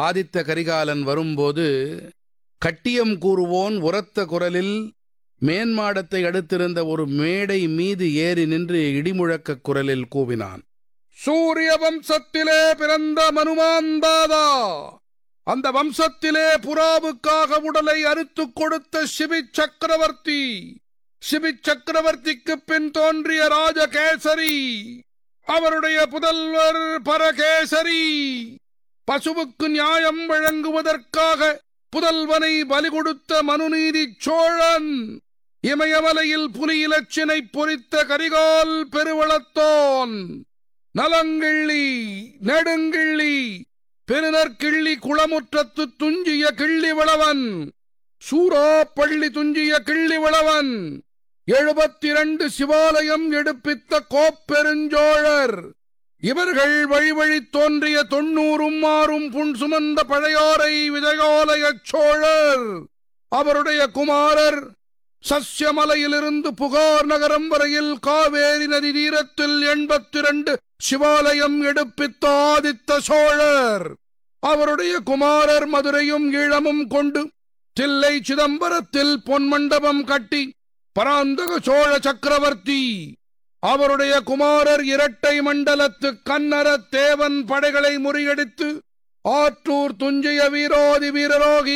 ஆதித்த கரிகாலன் வரும்போது கட்டியம் கூறுவோன் உரத்த குரலில் மேன்மாடத்தை அடுத்திருந்த ஒரு மேடை மீது ஏறி நின்று இடிமுழக்க குரலில் கூவினான் சூரிய வம்சத்திலே பிறந்த மனுமாந்தாதா அந்த வம்சத்திலே புறாவுக்காக உடலை அறுத்துக் கொடுத்த சிபி சக்கரவர்த்தி சிபி சக்கரவர்த்திக்கு பின் தோன்றிய ராஜகேசரி அவருடைய புதல்வர் பரகேசரி பசுவுக்கு நியாயம் வழங்குவதற்காக புதல்வனை பலி கொடுத்த மனுநீதி சோழன் இமயமலையில் புலி இலச்சினை பொறித்த கரிகால் பெருவளத்தோன் நலங்கிள்ளி நெடுங்கிள்ளி பெருநற்கிள்ளி குளமுற்றத்து துஞ்சிய கிள்ளி விளவன் சூறாப்பள்ளி துஞ்சிய கிள்ளி விளவன் எழுபத்திரண்டு சிவாலயம் எடுப்பித்த கோப்பெருஞ்சோழர் இவர்கள் வழி வழி தோன்றிய தொண்ணூறும் ஆறும் புன் சுமந்த பழையாறை விஜயாலயச் சோழர் அவருடைய குமாரர் சஸ்யமலையிலிருந்து புகார் நகரம் வரையில் காவேரி நதி தீரத்தில் எண்பத்தி இரண்டு சிவாலயம் எடுப்பித்த ஆதித்த சோழர் அவருடைய குமாரர் மதுரையும் ஈழமும் கொண்டு தில்லை சிதம்பரத்தில் பொன்மண்டபம் கட்டி பராந்தக சோழ சக்கரவர்த்தி அவருடைய குமாரர் இரட்டை மண்டலத்து கன்னர தேவன் படைகளை முறியடித்து ஆற்றூர் துஞ்சிய வீரோதி வீரரோகி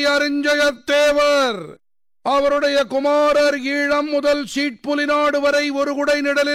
அரிஞ்சயத்தேவர் அவருடைய குமாரர் ஈழம் முதல் சீட்புலி நாடு வரை ஒரு குடை நிழலில்